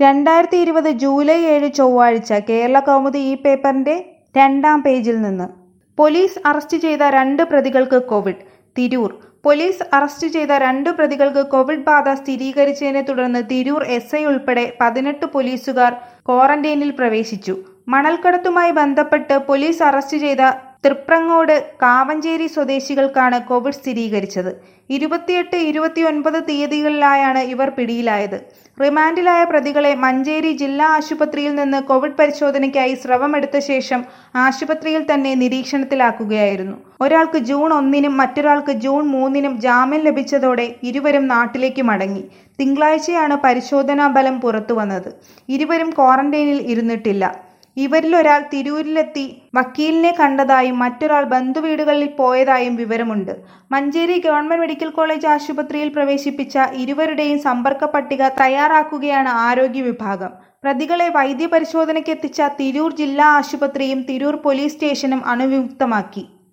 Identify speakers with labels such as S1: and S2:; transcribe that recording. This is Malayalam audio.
S1: രണ്ടായിരത്തി ഇരുപത് ജൂലൈ ഏഴ് ചൊവ്വാഴ്ച കേരള കൗമുദി ഈ പേപ്പറിന്റെ രണ്ടാം പേജിൽ നിന്ന് പോലീസ് അറസ്റ്റ് ചെയ്ത രണ്ട് പ്രതികൾക്ക് കോവിഡ് തിരൂർ പോലീസ് അറസ്റ്റ് ചെയ്ത രണ്ട് പ്രതികൾക്ക് കോവിഡ് ബാധ സ്ഥിരീകരിച്ചതിനെ തുടർന്ന് തിരൂർ എസ് ഐ ഉൾപ്പെടെ പതിനെട്ട് പോലീസുകാർ ക്വാറന്റൈനിൽ പ്രവേശിച്ചു മണൽക്കടത്തുമായി ബന്ധപ്പെട്ട് പോലീസ് അറസ്റ്റ് ചെയ്ത തൃപ്രങ്ങോട് കാവഞ്ചേരി സ്വദേശികൾക്കാണ് കോവിഡ് സ്ഥിരീകരിച്ചത് ഇരുപത്തിയെട്ട് ഇരുപത്തിയൊൻപത് തീയതികളിലായാണ് ഇവർ പിടിയിലായത് റിമാൻഡിലായ പ്രതികളെ മഞ്ചേരി ജില്ലാ ആശുപത്രിയിൽ നിന്ന് കോവിഡ് പരിശോധനയ്ക്കായി സ്രവമെടുത്ത ശേഷം ആശുപത്രിയിൽ തന്നെ നിരീക്ഷണത്തിലാക്കുകയായിരുന്നു ഒരാൾക്ക് ജൂൺ ഒന്നിനും മറ്റൊരാൾക്ക് ജൂൺ മൂന്നിനും ജാമ്യം ലഭിച്ചതോടെ ഇരുവരും നാട്ടിലേക്ക് മടങ്ങി തിങ്കളാഴ്ചയാണ് പരിശോധനാ ഫലം പുറത്തുവന്നത് ഇരുവരും ക്വാറന്റൈനിൽ ഇരുന്നിട്ടില്ല ഇവരിലൊരാൾ തിരൂരിലെത്തി വക്കീലിനെ കണ്ടതായും മറ്റൊരാൾ ബന്ധുവീടുകളിൽ പോയതായും വിവരമുണ്ട് മഞ്ചേരി ഗവൺമെന്റ് മെഡിക്കൽ കോളേജ് ആശുപത്രിയിൽ പ്രവേശിപ്പിച്ച ഇരുവരുടെയും സമ്പർക്ക പട്ടിക തയ്യാറാക്കുകയാണ് ആരോഗ്യ വിഭാഗം പ്രതികളെ വൈദ്യപരിശോധനയ്ക്കെത്തിച്ച തിരൂർ ജില്ലാ ആശുപത്രിയും തിരൂർ പോലീസ് സ്റ്റേഷനും അണുവിമുക്തമാക്കി